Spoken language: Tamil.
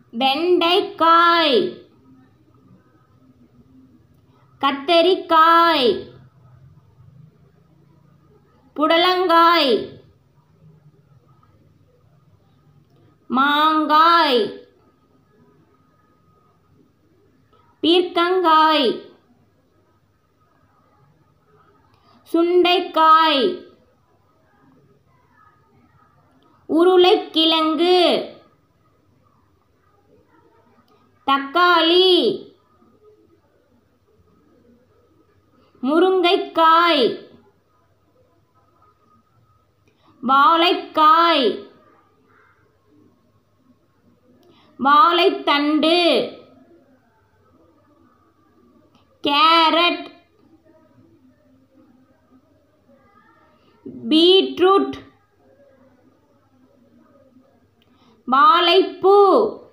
வெண்டைக்காய் கத்தரிக்காய் புடலங்காய் மாங்காய் பீர்க்கங்காய் சுண்டைக்காய் உருளைக்கிழங்கு தக்காளி முருங்கைக்காய் வாழைக்காய் வாழைத்தண்டு கேரட் பீட்ரூட் வாழைப்பூ